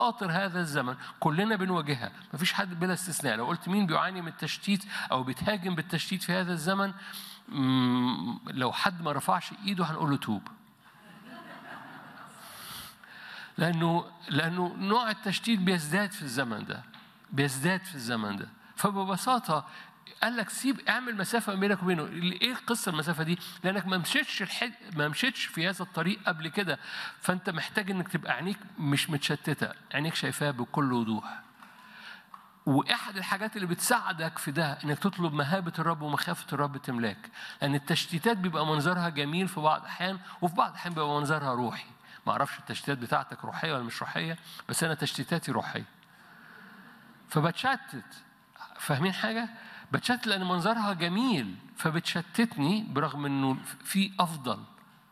مخاطر هذا الزمن كلنا بنواجهها مفيش حد بلا استثناء لو قلت مين بيعاني من التشتيت او بيتهاجم بالتشتيت في هذا الزمن مم، لو حد ما رفعش ايده هنقول له توب لانه لانه نوع التشتيت بيزداد في الزمن ده بيزداد في الزمن ده فببساطه قال لك سيب اعمل مسافه بينك وبينه ايه قصه المسافه دي لانك ما مشيتش الحد... ما مشيتش في هذا الطريق قبل كده فانت محتاج انك تبقى عينيك مش متشتته عينيك شايفاها بكل وضوح واحد الحاجات اللي بتساعدك في ده انك تطلب مهابه الرب ومخافه الرب تملاك لان التشتيتات بيبقى منظرها جميل في بعض الاحيان وفي بعض الاحيان بيبقى منظرها روحي ما اعرفش التشتيتات بتاعتك روحيه ولا مش روحيه بس انا تشتيتاتي روحيه فبتشتت فاهمين حاجه بتشتت لان منظرها جميل فبتشتتني برغم انه في افضل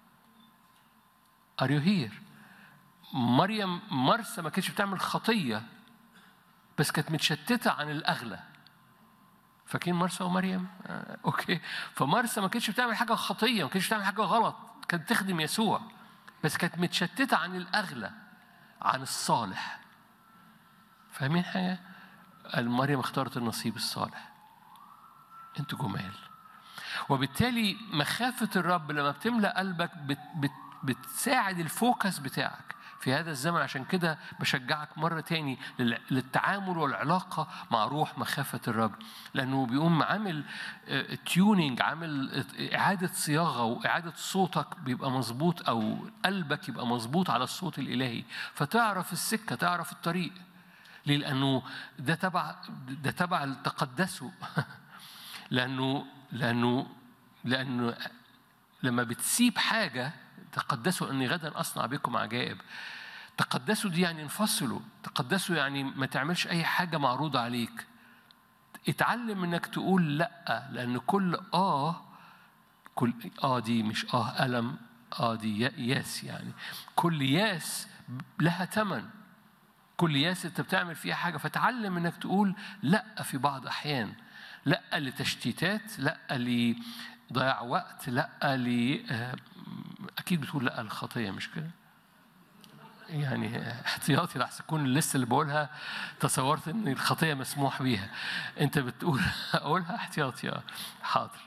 ار يو هير مريم مرسى ما كانتش بتعمل خطيه بس كانت متشتته عن الاغلى فاكرين مرسى ومريم آه، اوكي فمرسى ما كانتش بتعمل حاجه خطيه ما كانتش بتعمل حاجه غلط كانت تخدم يسوع بس كانت متشتته عن الاغلى عن الصالح فاهمين حاجه مريم اختارت النصيب الصالح انتوا جمال وبالتالي مخافة الرب لما بتملأ قلبك بت بت بتساعد الفوكس بتاعك في هذا الزمن عشان كده بشجعك مرة تاني لل- للتعامل والعلاقة مع روح مخافة الرب لأنه بيقوم عامل تيونينج عامل إعادة صياغة وإعادة صوتك بيبقى مظبوط أو قلبك يبقى مظبوط على الصوت الإلهي فتعرف السكة تعرف الطريق ليه؟ لأنه ده تبع ده تبع التقدسه لأنه لأنه لأنه لما بتسيب حاجة تقدسوا أني غدا أصنع بكم عجائب تقدسوا دي يعني انفصلوا تقدسوا يعني ما تعملش أي حاجة معروضة عليك اتعلم انك تقول لا لان كل اه كل اه دي مش اه الم اه دي يا- ياس يعني كل ياس لها ثمن كل ياس انت بتعمل فيها حاجه فتعلم انك تقول لا في بعض احيان لا لتشتيتات لا لضياع وقت لا ل آه، اكيد بتقول لا للخطيه مش كده يعني احتياطي لحسن تكون لسه اللي بقولها تصورت ان الخطيه مسموح بيها انت بتقول اقولها احتياطي اه حاضر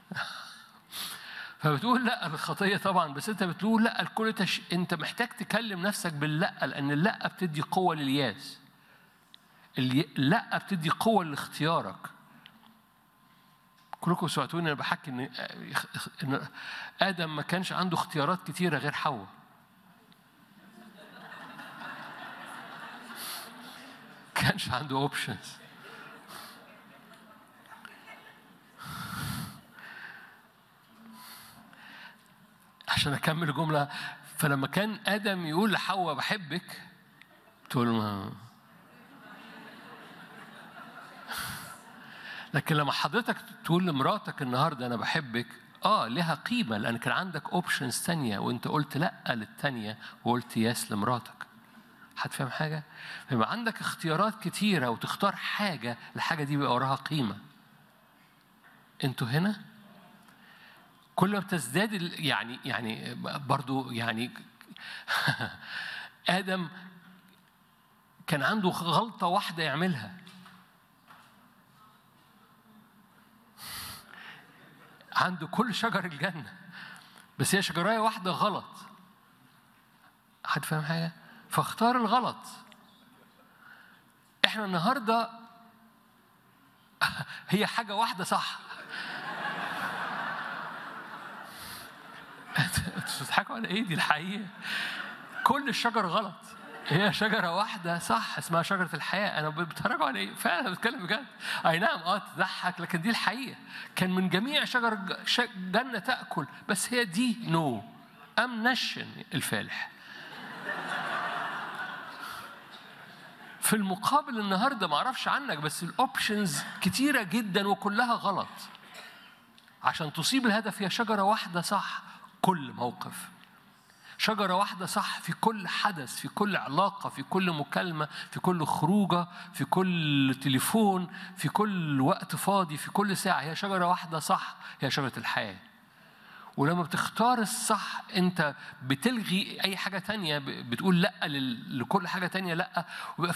فبتقول لا للخطيه طبعا بس انت بتقول لا الكل تش... انت محتاج تكلم نفسك باللا لان اللا بتدي قوه للياس الي- اللا بتدي قوه لاختيارك كلكم سمعتوني انا بحكي ان ان ادم ما كانش عنده اختيارات كتيره غير حواء كانش عنده اوبشنز عشان اكمل الجمله فلما كان ادم يقول لحواء بحبك تقول له ما لكن لما حضرتك تقول لمراتك النهارده انا بحبك اه لها قيمه لان كان عندك اوبشنز تانية وانت قلت لا للتانية وقلت يس لمراتك هتفهم حاجه؟ يبقى عندك اختيارات كتيره وتختار حاجه الحاجه دي بيبقى وراها قيمه انتوا هنا كل ما بتزداد ال- يعني يعني برضو يعني ادم كان عنده غلطه واحده يعملها عنده كل شجر الجنة بس هي شجراية واحدة غلط حد فاهم حاجة؟ فاختار الغلط احنا النهاردة هي حاجة واحدة صح انتوا بتضحكوا على ايه دي الحقيقة كل الشجر غلط هي شجرة واحدة صح اسمها شجرة الحياة أنا بتفرجوا على إيه؟ فعلا بتكلم بجد أي نعم أه تضحك لكن دي الحقيقة كان من جميع شجر ج- ش- جنة تأكل بس هي دي نو أم نشن الفالح في المقابل النهاردة معرفش عنك بس الأوبشنز كتيرة جدا وكلها غلط عشان تصيب الهدف هي شجرة واحدة صح كل موقف شجرة واحدة صح في كل حدث في كل علاقة في كل مكالمة في كل خروجة في كل تليفون في كل وقت فاضي في كل ساعة هي شجرة واحدة صح هي شجرة الحياة ولما بتختار الصح انت بتلغي اي حاجه تانية ب- بتقول لا لل- لكل حاجه تانية لا ويبقى